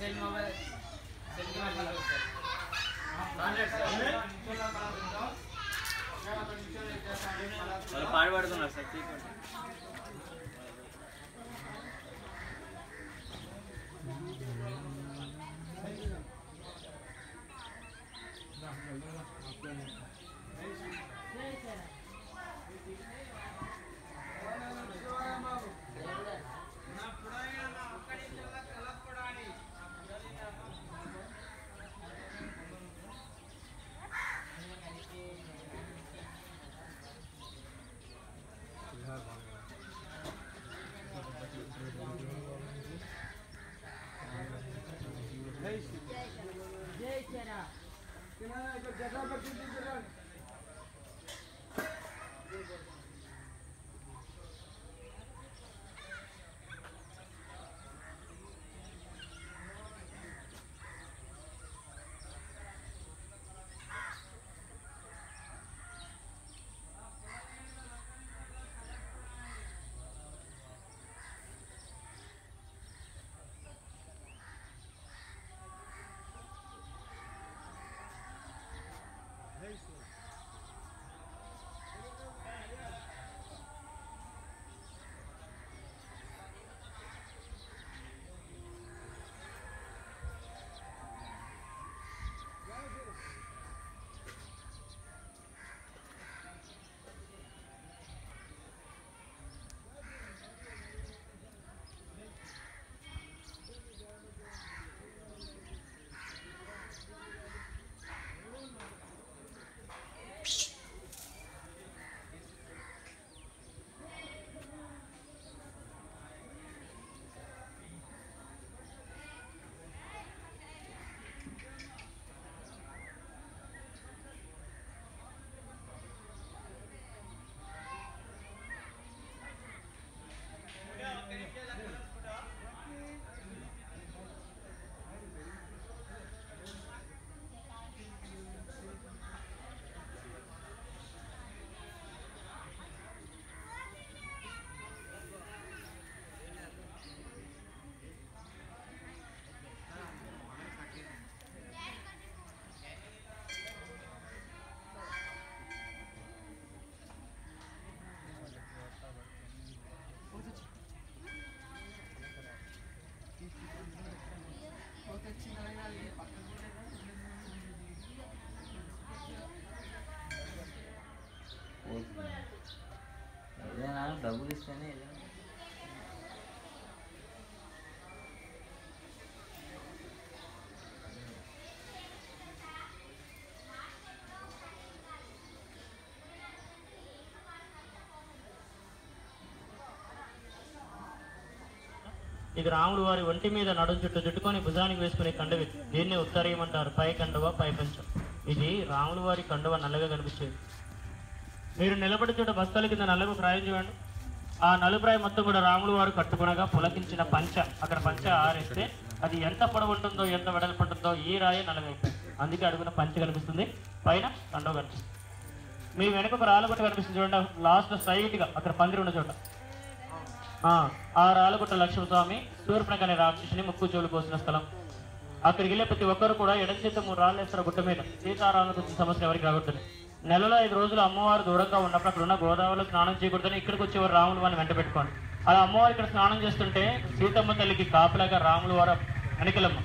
cell mobile cell కి మళ్ళీ వస్తారు హండ్రెడ్ వాళ్ళు పాడు పడుతున్నారు సార్ తీసుకోండి ఏదైనా డబ్బులు ఇస్తేనే ఏదైనా ఇది రాముడు వారి ఒంటి మీద నడుం చుట్టూ చుట్టుకొని భుజానికి వేసుకునే కండవి దీన్ని ఉత్తరీయమంటారు పై కండువ పై పంచం ఇది రాముడు వారి కండువ నల్లగా కనిపించేది మీరు నిలబడి చోట బస్తాల కింద నల్లగు ప్రాయం చూడండి ఆ నలుప్రాయం మొత్తం కూడా రాముడు వారు కట్టుకునగా పులకించిన పంచ అక్కడ పంచ ఆరేస్తే అది ఎంత పొడవు ఉంటుందో ఎంత వెడల్పు ఉంటుందో ఈ రాయే నల్లగైపోయింది అందుకే అడుగున పంచ కనిపిస్తుంది పైన కండవ కనిపిస్తుంది మీ వెనక ఒక రాళ్ళగొట్ట కనిపిస్తుంది చూడండి లాస్ట్ స్ట్రైట్ గా అక్కడ పందిరి ఉన్న చోట ఆ, ఆ రాళ్ళగుట్ట లక్ష్మణస్వామి శూర్పణక అనే రాక్షసుని ముక్కు చెవులు కోసిన స్థలం అక్కడికి వెళ్ళే ప్రతి ఒక్కరు కూడా ఎడం చేత మూడు రాళ్ళు వేస్తారు గుట్ట మీద సీతారాములకు వచ్చిన సమస్య ఎవరికి రాకూడదని నెలలో ఐదు రోజులు అమ్మవారు దూరంగా ఉన్నప్పుడు అక్కడ ఉన్న గోదావరిలో స్నానం చేయకూడదని ఇక్కడికి వచ్చేవారు రాములు వారిని వెంట పెట్టుకోండి అలా అమ్మవారు ఇక్కడ స్నానం చేస్తుంటే సీతమ్మ తల్లికి కాపలాగా రాములు వారు అనికలమ్మ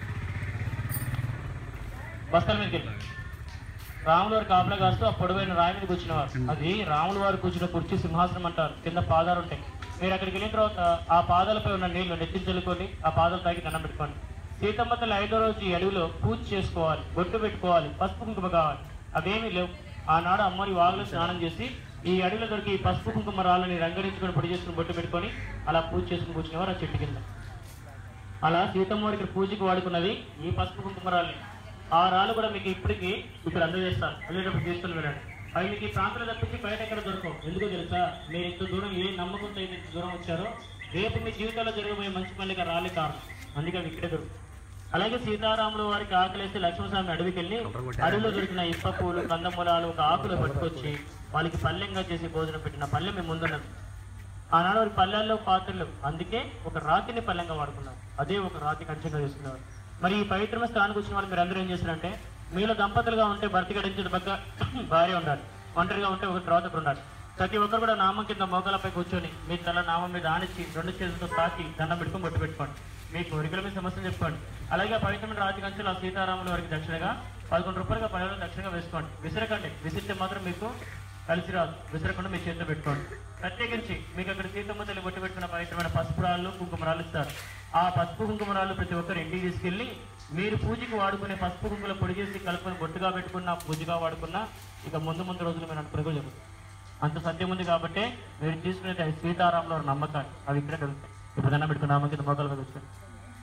బస్తల మీదకి వెళ్ళి రాములు వారు కాపలా కాస్తూ ఆ పొడవైన రాయి మీద కూర్చునేవారు అది రాములు వారు కూర్చున్న కుర్చీ సింహాసనం అంటారు కింద పాదాలు ఉంటాయి మీరు అక్కడికి వెళ్ళిన తర్వాత ఆ పాదాలపై ఉన్న నీళ్లు నెత్తించలుకొని ఆ పాదాల పైకి దండం పెట్టుకోండి సీతమ్మ తల్లి ఐదో రోజు ఈ అడవిలో పూజ చేసుకోవాలి బొట్టు పెట్టుకోవాలి పసుపు కుంకుమ కావాలి అవేమీ లేవు ఆనాడు అమ్మవారి వాగులో స్నానం చేసి ఈ అడవిలో దొరికి ఈ పసుపు కుంకుమ రాళ్ళని రంగరించుకొని పొడి చేసుకుని బొట్టు పెట్టుకొని అలా పూజ చేసుకుని కూర్చునేవారు ఆ చెట్టు కింద అలా సీతమ్మ వారి ఇక్కడ పూజకి వాడుకున్నది ఈ పసుపు కుంకుమ రాళ్ళని ఆ రాళ్ళు కూడా మీకు ఇప్పటికీ ఇక్కడ అందజేస్తాను వెళ్ళేటప్పుడు తీసుకుని వెళ్ళండి అవి మీకు ఈ ప్రాంతంలో తప్పించి బయట ఎక్కడ దొరకవు ఎందుకో తెలుసా మీరు ఇంత దూరం ఏ నమ్మకంతో అయితే ఇంత దూరం వచ్చారో రేపు మీ జీవితంలో జరగబోయే మంచి పనులకి రాలే కారణం అందుకే అవి ఇక్కడే దొరుకుతాయి అలాగే సీతారాములు వారికి ఆకలేసి లక్ష్మణస్వామి అడవికి వెళ్ళి అడవిలో దొరికిన ఇప్ప పూలు కందమూలాలు ఒక ఆకులు పట్టుకొచ్చి వాళ్ళకి పల్లెంగా చేసి భోజనం పెట్టిన పల్లెం మీ ముందున్నది ఆనాడు వారి పల్లెల్లో పాత్రలు అందుకే ఒక రాతిని పల్లెంగా వాడుకున్నారు అదే ఒక రాతి కంచెగా చేసుకునేవారు మరి ఈ పవిత్రమైన స్థానానికి వచ్చిన వాళ్ళు మీరు అందరూ ఏం చేస్తారంటే మీలో దంపతులుగా ఉంటే భర్త గడించిన పక్క భార్య ఉండాలి ఒంటరిగా ఉంటే ఒక తర్వాత ఒకరు ఉండాలి ప్రతి ఒక్కరు కూడా నామం కింద మోకాలపై కూర్చొని మీ తల నామం మీద ఆనిచ్చి రెండు చేతులతో తాకి దండం పెట్టుకొని బొట్టు పెట్టుకోండి మీ కోరికల మీద సమస్యలు చెప్పుకోండి అలాగే ఆ పవిత్రమైన రాతి కంచెలు ఆ సీతారాముల వారికి దక్షిణగా పదకొండు రూపాయలుగా పదివేలు దక్షిణగా వేసుకోండి విసరకండి విసిరితే మాత్రం మీకు కలిసి రాదు విసరకుండా మీ చేతిలో పెట్టుకోండి ప్రత్యేకించి మీకు అక్కడ సీతమ్మ తల్లి బొట్టు పెట్టుకున్న పవిత్రమైన పసుపు రాళ్ళు కుంకుమరాలు ఇస్తారు ఆ పసుపు కుంకుమరాలు ప్రతి ఒక్కరు ఇంటికి తీసుకెళ్ళి మీరు పూజకి వాడుకునే పసుపు కుంకుమలు పొడి చేసి కలుపుకొని బొట్టుగా పెట్టుకున్న పూజగా వాడుకున్న ఇక ముందు ముందు రోజులు మీరు అనుకునే జరుగుతుంది అంత సత్యం ఉంది కాబట్టి మీరు తీసుకునేది అది సీతారాముల వారి నమ్మకాలు అవి ఇక్కడే దొరుకుతాయి ఇప్పుడు దండం పెట్టుకున్న నామం కింద మోకాల మీద వచ్చాయి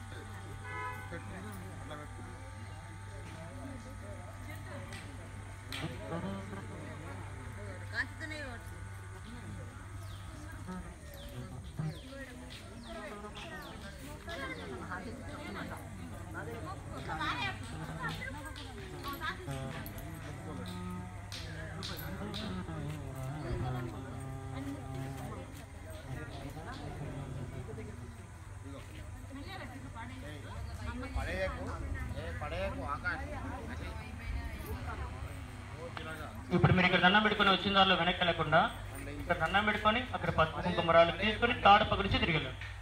ఇప్పుడు మీరు ఇక్కడ దండం పెట్టుకొని వచ్చిన దారిలో వెనక్కి వెళ్ళకుండా ఇక్కడ దండం పెట్టుకొని అక్కడ పసుపు కుంకుమరాలు తీసుకొని తాడు పగిలించి తిరిగి వెళ్ళండి